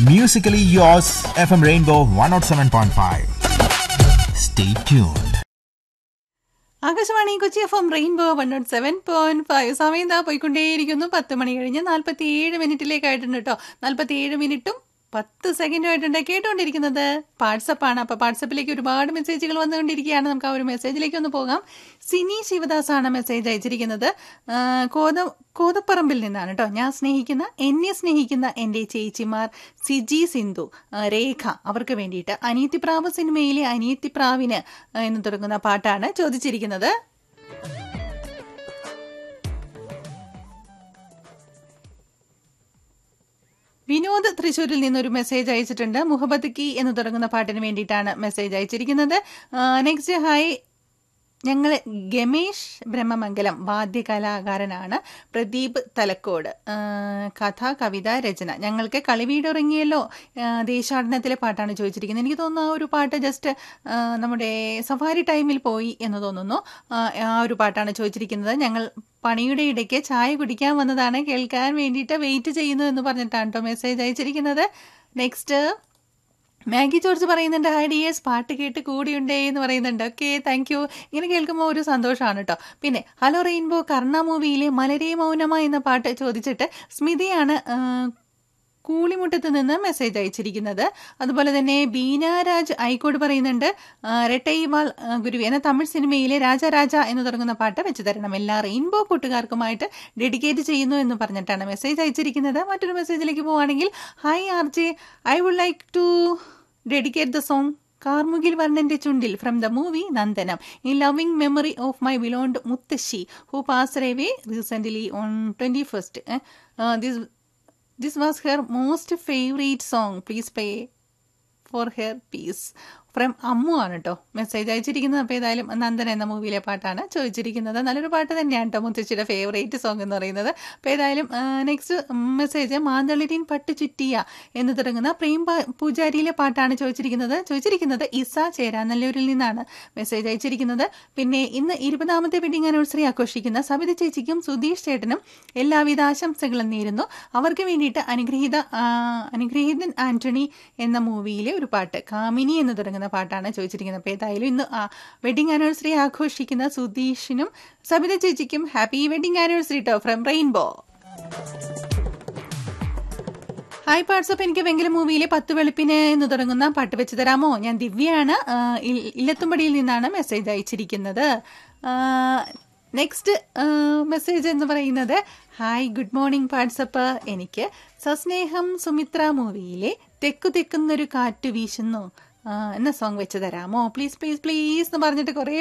Musically yours, FM Rainbow 107.5. Stay tuned. Akashvani Kochi F M Rainbow one nought seven point five സമയം ദാ പോയിക്കൊണ്ടേയിരിക്കുന്നു പത്ത് മണി കഴിഞ്ഞ് നാൽപ്പത്തി ഏഴ് മിനിറ്റിലേക്കായിട്ടുണ്ട് കേട്ടോ നാൽപ്പത്തി ഏഴ് മിനിറ്റും പത്ത് സെക്കൻഡും ആയിട്ടുണ്ട് കേട്ടുകൊണ്ടിരിക്കുന്നത് വാട്സപ്പാണ് അപ്പോൾ വാട്സപ്പിലേക്ക് ഒരുപാട് മെസ്സേജുകൾ വന്നുകൊണ്ടിരിക്കുകയാണ് നമുക്ക് ആ ഒരു മെസ്സേജിലേക്ക് ഒന്ന് പോകാം സിനി ശിവദാസാണ് മെസ്സേജ് അയച്ചിരിക്കുന്നത് ആ, കോത കോതപ്പറമ്പിൽ നിന്നാണ് കേട്ടോ ഞാൻ സ്നേഹിക്കുന്ന എന്നെ സ്നേഹിക്കുന്ന എൻ്റെ ചേച്ചിമാർ സിജി സിന്ധു ആ, രേഖ അവർക്ക് വേണ്ടിയിട്ട് അനിയത്തിപ്രാവ് സിനിമയിലെ അനിയത്തിപ്രാവിന് ആ, എന്ന് തുടങ്ങുന്ന പാട്ടാണ് ചോദിച്ചിരിക്കുന്നത് വിനോദ് തൃശ്ശൂരിൽ നിന്നൊരു മെസ്സേജ് അയച്ചിട്ടുണ്ട് മുഹബത്ത് കി എന്ന് തുടങ്ങുന്ന പാട്ടിന് വേണ്ടിയിട്ടാണ് മെസ്സേജ് അയച്ചിരിക്കുന്നത് നെക്സ്റ്റ് ഹായ് ഞങ്ങൾ ഗമേഷ് ബ്രഹ്മമംഗലം വാദ്യകലാകാരനാണ് പ്രദീപ് തലക്കോട് ആ, കഥ കവിത രചന ഞങ്ങൾക്ക് കളിവീടുറങ്ങിയല്ലോ ആ, ദേശാടനത്തിലെ പാട്ടാണ് ചോദിച്ചിരിക്കുന്നത് എനിക്ക് തോന്നുന്നു ആ ഒരു പാട്ട് ജസ്റ്റ് ആ, നമ്മുടെ സഫാരി ടൈമിൽ പോയി എന്ന് തോന്നുന്നു ആ, ആ ഒരു പാട്ടാണ് ചോദിച്ചിരിക്കുന്നത് ഞങ്ങൾ പണിയുടെ ഇടയ്ക്ക് ചായ കുടിക്കാൻ വന്നതാണ് കേൾക്കാൻ വേണ്ടിയിട്ട് വെയിറ്റ് ചെയ്യുന്നു എന്ന് പറഞ്ഞിട്ടാണ് കേട്ടോ മെസ്സേജ് അയച്ചിരിക്കുന്നത് നെക്സ്റ്റ് മാഗി ജോർജ് പറയുന്നുണ്ട് ഹായ് ഡിയേഴ്സ് പാട്ട് കേട്ട് കൂടിയുണ്ടേ എന്ന് പറയുന്നുണ്ട് ഓക്കെ താങ്ക് യു ഇങ്ങനെ കേൾക്കുമ്പോൾ ഒരു സന്തോഷമാണ് കേട്ടോ പിന്നെ ഹലോ റെയിൻബോ കർണ മൂവിയിലെ മലരേ മൗനമ എന്ന പാട്ട് ചോദിച്ചിട്ട് സ്മിതയാണ് ആ, കൂളിമുട്ടത്ത് നിന്ന് മെസ്സേജ് അയച്ചിരിക്കുന്നത് അതുപോലെ തന്നെ ബീന രാജ് ഐക്കോട് പറയുന്നുണ്ട് ആ, രട്ടൈവാൾ ആ, ഗുരുവി എന്ന തമിഴ് സിനിമയിലെ രാജാരാജ എന്ന് തുടങ്ങുന്ന പാട്ട് വെച്ച് തരണം എല്ലാ റെയിൻബോ കൂട്ടുകാർക്കുമായിട്ട് ഡെഡിക്കേറ്റ് ചെയ്യുന്നു എന്ന് പറഞ്ഞിട്ടാണ് മെസ്സേജ് അയച്ചിരിക്കുന്നത് മറ്റൊരു മെസ്സേജിലേക്ക് പോവുകയാണെങ്കിൽ hi R J I would like to dedicate the song കാർമുകിൽ വർണ്ണന്റെ ചുണ്ടിൽ from the movie Nandanam in loving memory of my beloved muthassi who pass away recently on twenty first this this was her most favourite song please pay for her peace from Ammu ആണ് കേട്ടോ message അയച്ചിരിക്കുന്നത് അപ്പോൾ ഏതായാലും നന്ദൻ എന്ന മൂവിയിലെ പാട്ടാണ് ചോദിച്ചിരിക്കുന്നത് നല്ലൊരു പാട്ട് തന്നെയാണ് കേട്ടോ മുത്തശ്ശിയുടെ ഫേവറേറ്റ് സോങ് എന്ന് പറയുന്നത് അപ്പോൾ ഏതായാലും നെക്സ്റ്റ് മെസ്സേജ് മാന്തളിരീൻ പട്ട് ചുറ്റിയ എന്ന് തുടങ്ങുന്ന പ്രേം പ- പൂജാരിയിലെ പാട്ടാണ് ചോദിച്ചിരിക്കുന്നത് ചോദിച്ചിരിക്കുന്നത് ഇസ ചേരാനല്ലൂരിൽ നിന്നാണ് മെസ്സേജ് അയച്ചിരിക്കുന്നത് പിന്നെ ഇന്ന് ഇരുപതാമത്തെ വെഡിങ് ആനിവേഴ്സറി ആഘോഷിക്കുന്ന സബിത ചേച്ചിക്കും സുധീഷ് ചേട്ടനും എല്ലാവിധ ആശംസകളും നേരുന്നു അവർക്ക് വേണ്ടിയിട്ട് അനുഗ്രഹീത ആ, അനുഗ്രഹീതൻ ആന്റണി എന്ന മൂവിയിലെ ഒരു പാട്ട് കാമിനി എന്ന് തുടങ്ങുന്ന പാട്ടാണ് ചോദിച്ചിരിക്കുന്നത് അപ്പോൾ ഏതായാലും ഇന്ന് വെഡിങ് ആനിവേഴ്സറി ആഘോഷിക്കുന്ന സുധീഷിനും സബിത ചേച്ചിക്കും ഹാപ്പി വെഡിങ് ആനിവേഴ്സറി കേട്ടോ ഫ്രം റെയിൻബോ ഹായ് പാട്സപ്പ് എനിക്ക് വെങ്കല മൂവിയിലെ പത്ത് വെളുപ്പിന് എന്ന് തുടങ്ങുന്ന പാട്ട് വെച്ച് തരാമോ ഞാൻ ദിവ്യയാണ് ആ, ഇൽ- ഇല്ലത്തുംപടിയിൽ നിന്നാണ് മെസ്സേജ് അയച്ചിരിക്കുന്നത് നെക്സ്റ്റ് മെസ്സേജ് എന്ന് പറയുന്നത് ഹായ് ഗുഡ് മോർണിംഗ് വാട്സപ്പ് എനിക്ക് സസ്നേഹം സുമിത്ര മൂവിയിലെ തെക്കു തെക്കുന്നൊരു കാറ്റ് വീശുന്നു ആ, എന്ന സോങ് വെച്ച് തരാമോ പ്ലീസ് പ്ലീസ് പ്ലീസ് എന്ന് പറഞ്ഞിട്ട് കുറേ